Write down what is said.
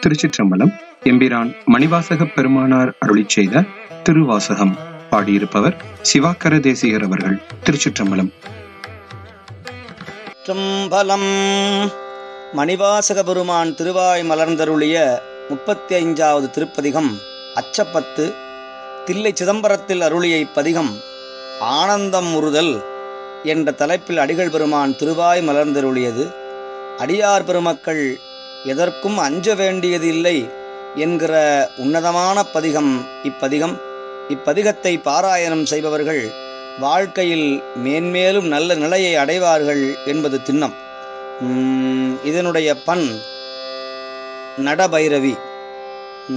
திருச்சிற்றம்பலம் எம்பிரான் மணிவாசக பெருமானார் அருளிச் செய்த திருவாசகம் பாடியிருப்பவர் சிவாக்கர தேசிகர் அவர்கள் திருச்சிற்றம்பலம் சிற்றம்பலம் மணிவாசக பெருமான் திருவாய் மலர்ந்தருளிய முப்பத்தி ஐந்தாவது திருப்பதிகம் அச்சப்பத்து தில்லை சிதம்பரத்தில் அருளிய இப்பதிகம் ஆனந்தம் உறுதல் என்ற தலைப்பில் அடிகள் பெருமான் திருவாய் மலர்ந்தருளியது அடியார் பெருமக்கள் எதற்கும் அஞ்ச வேண்டியதில்லை என்கிற உன்னதமான பதிகம் இப்பதிகம் இப்பதிகத்தை பாராயணம் செய்பவர்கள் வாழ்க்கையில் மேன்மேலும் நல்ல நிலையை அடைவார்கள் என்பது திண்ணம் உம், இதனுடைய பண் நடபைரவி